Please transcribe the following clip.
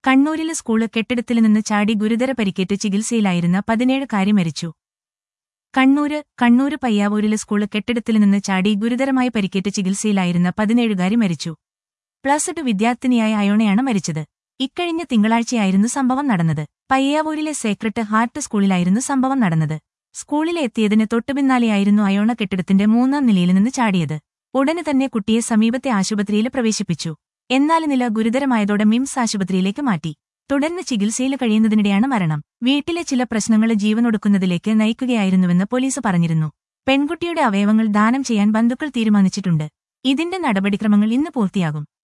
കണ്ണൂരിലെ സ്കൂള് കെട്ടിടത്തിൽ നിന്ന് ചാടി ഗുരുതര പരിക്കേറ്റ് ചികിത്സയിലായിരുന്ന പതിനേഴുകാരി മരിച്ചു കണ്ണൂര് കണ്ണൂര് പയ്യാവൂരിലെ സ്കൂള് കെട്ടിടത്തിൽ നിന്ന് ചാടി ഗുരുതരമായി പരിക്കേറ്റ് ചികിത്സയിലായിരുന്ന പതിനേഴുകാരി മരിച്ചു പ്ലസ് ടു വിദ്യാർത്ഥിനിയായ അയോണയാണ് മരിച്ചത് ഇക്കഴിഞ്ഞ തിങ്കളാഴ്ചയായിരുന്നു സംഭവം നടന്നത് പയ്യാവൂരിലെ സേക്രട്ട് ഹാർട്ട് സ്കൂളിലായിരുന്നു സംഭവം നടന്നത് സ്കൂളിലെ എത്തിയതിന് തൊട്ടുപിന്നാലെയായിരുന്നു അയോണ കെട്ടിടത്തിന്റെ മൂന്നാം നിലയിൽ നിന്ന് ചാടിയത് ഉടനെ തന്നെ കുട്ടിയെ സമീപത്തെ ആശുപത്രിയിൽ പ്രവേശിപ്പിച്ചു എന്നാൽ നില ഗുരുതരമായതോടെ മിംസ് ആശുപത്രിയിലേക്ക് മാറ്റി തുടർന്ന് ചികിത്സയിൽ കഴിയുന്നതിനിടെയാണ് മരണം വീട്ടിലെ ചില പ്രശ്നങ്ങൾ ജീവനൊടുക്കുന്നതിലേക്ക് നയിക്കുകയായിരുന്നുവെന്ന് പോലീസ് പറഞ്ഞിരുന്നു പെൺകുട്ടിയുടെ അവയവങ്ങൾ ദാനം ചെയ്യാൻ ബന്ധുക്കൾ തീരുമാനിച്ചിട്ടുണ്ട് ഇതിന്റെ നടപടിക്രമങ്ങൾ ഇന്ന് പൂർത്തിയാകും